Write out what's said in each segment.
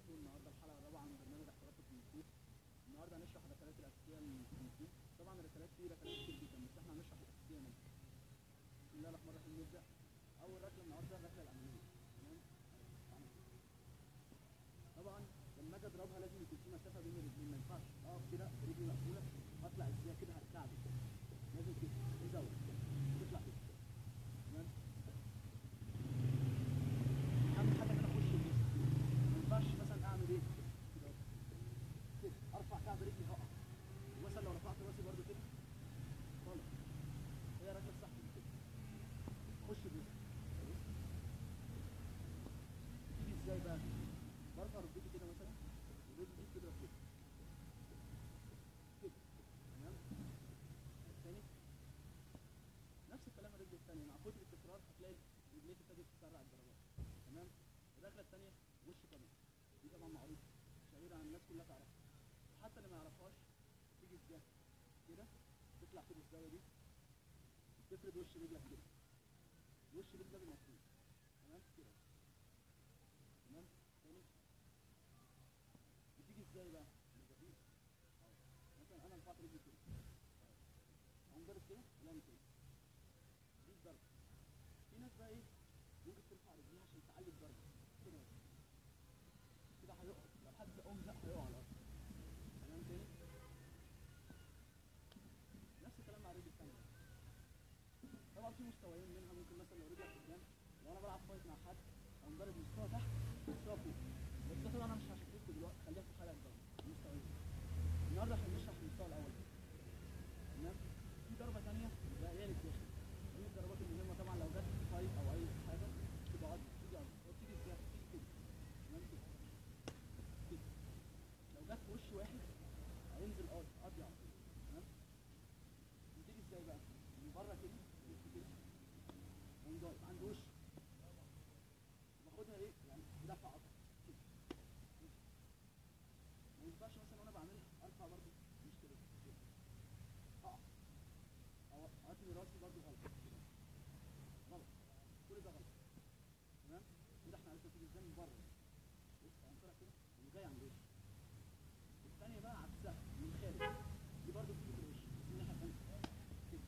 معاكم النهارده الحلقه الرابعه من برنامج احتراف الكونفو النهارده هنشرح الركلات الاساسيه للكونفو طبعا الركلات فيه ركلات كتير جدا بس احنا هنشرح الاساسيه منها بسم الله الرحمن الرحيم نبدا اول ركله النهارده الركله الاماميه تمام تعالى. طبعا لما اجي اضربها لازم يكون في مسافه بين الرجلين ما ينفعش اقف كده رجلي مقفوله اطلع ازاي كده هتكعبل لازم كده تزود تطلع كده تمام اهم حاجه ان انا اخش الجسم ما ينفعش مثلا اعمل ايه كده أهو. كده ارفع كعب رجلي هقع ومثلا لو رفعت راسي برضو كده خالص هي ركله صح كده خش الجسم تيجي ازاي بقى برفع ركبتي كده مثلا ورجلي دي بتضرب كده كده تمام الثاني نفس الكلام الرجل الثانيه مع كتر التكرار هتلاقي رجليك ابتدت تسرع الضربات تمام الركله الثانيه وش كمان دي طبعا معروفه شهيره عن الناس كلها تعرفها وحتى اللي ما يعرفهاش تيجي ازاي كده تطلع كده الزاويه دي تفرد وش رجلك كده وش رجلك المفروض تمام كده تمام تاني بتيجي ازاي بقى بالبطيء أهو. مثلا انا رفعت رجلي كده أهو. اقوم ضارب كده لا كده دي الضربه في ناس بقى ايه ممكن ترفع رجليها عشان تعلي الضربه كده بس. كده هيقع لو حد قام زق هيقع على الارض تمام تاني نفس الكلام مع الرجل الثانيه طبعا في مستويين منها ممكن مثلا لو رجلك قدام لو انا بلعب فايت مع حد اقوم ضارب مستوى تحت مستوى فوق بس ده طبعا انا مش هشرح لكم دلوقتي خليها في حلقه الضرب مستويين النهارده احنا بنشرح المستوى الاول بس. تمام في ضربه ثانيه ده هي اللي بتدخل دي من الضربات المهمه طبعا لو جت في فايت او اي حاجه تبقى عض تيجي عض وتيجي ازاي تيجي كده تمام كده كده لو جت في وش واحد هينزل قاضي قاضي على طول تمام بتيجي ازاي بقى من بره كده بص كده ومضاد عند وش باخدها ايه يعني دفع اكتر كده ما ينفعش مثلا وانا بعملها ارفع برضه مش كده كده اقع او اتني راسي برضه غلط كده غلط كل ده غلط تمام كده احنا عرفنا تيجي ازاي من بره بص انا طالع كده وجاي عند وش الثانيه بقى عكسها من الخارج دي برضه بتيجي في الوش بس من الناحيه الثانيه كده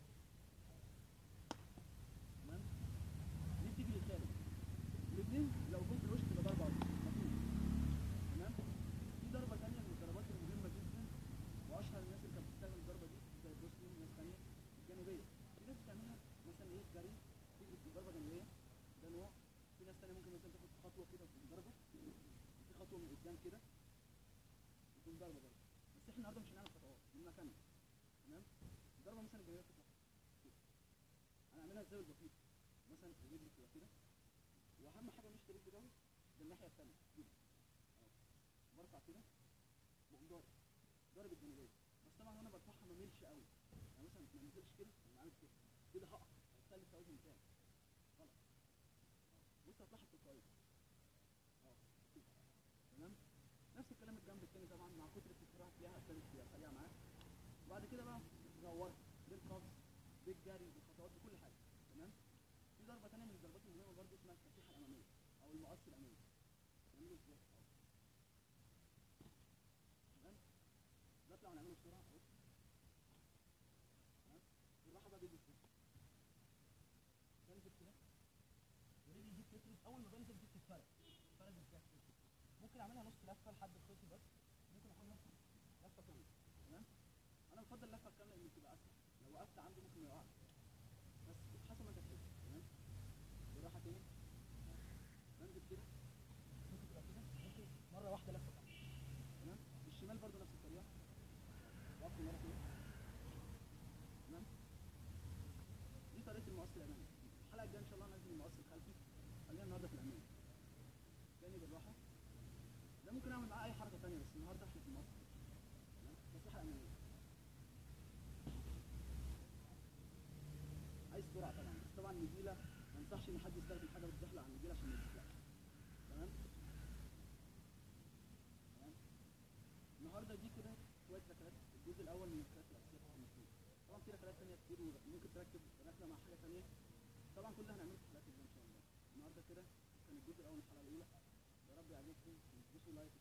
تمام دي بتيجي للخارج الاثنين لو جم في الوش تبقى ضربه واحده مفهوم تمام في ضربه ثانيه من الضربات المهمه جدا واشهر الناس اللي كانت بتستخدم الضربه دي زي بروسلي وناس ثانيه الجانبيه في ناس بتعملها مثلا ايه جري تيجي ضربه جانبيه ده نوع في ناس ثانيه ممكن مثلا تاخد خطوه كده وتقوم ضربه في خطوه من قدام كده وتقوم ضربه برضه بس احنا النهارده مش هنعمل خطوات من مكاننا تمام الضربه مثلا الجانبيه بتطلع كده هنعملها ازاي بالبسيط مثلا الرجل بتبقى كده واهم حاجه مش الرجل ده ده الناحيه الثانيه كده اهو برفع كده بقوم ضارب ضارب الجانبيه بس طبعا وانا برفعها ما ميلش قوي يعني مثلا ما نزلش كده انا عامل كده كده هقع هيختلف التوازن بتاعي غلط أهو. بص هتلاحظ تلقائيا اه كده تمام نفس الكلام الجنب التاني طبعا مع كتر التكرار هتلاقيها ابتدت تبقى سريعه معاك وبعد كده بقى دورت بالقفز بالجري بالخطوات بكل حاجه تمام في ضربه ثانيه من الضربات المهمه برضه اسمها التسليحه الاماميه او المقص الامامي نعمله ازاي اهو تمام نطلع ونعمله بسرعه اهو تمام بالراحه بقى بيجي ازاي بنزل كده ورجلي دي بتفرد اول ما بنزل دي بتتفرد بتتفرد ازاي ممكن اعملها نص لفه لحد الخصم بس ممكن اخد لفه لفه كامله تمام انا بفضل اللفه الكامله اللي بتبقى اسهل لو وقفت عنده ممكن ما يقعش بس حسب ما انت تحب تمام بالراحه تاني بنزل كده ممكن تبقى كده ممكن مره واحده لفه كامله تمام الشمال برضو نفس الطريقه وقفت مره كده تمام دي طريقه المقص الامامي الحلقه الجايه ان شاء الله هنزل المقص الخلفي خلينا النهارده في الامامي تاني بالراحه ده ممكن اعمل معاه اي حركه ثانيه بس النهارده احنا في المقص تمام تسليحه اماميه عايز سرعه طبعا بس طبعا النجيله ما ينصحش ان حد يستخدم حاجه بتزحلق على النجيله عشان ما يتزحلقش تمام تمام النهارده دي كده شويه ركلات الجزء الاول من الركلات الاساسيه في المفروض طبعا في ركلات ثانيه كتير وممكن تركب ركله مع حاجه ثانيه طبعا كل ده هنعمله في الحلقات الجايه ان شاء الله النهارده كده كان الجزء الاول من الحلقه الاولى يا رب عليكم وتدوسوا لايك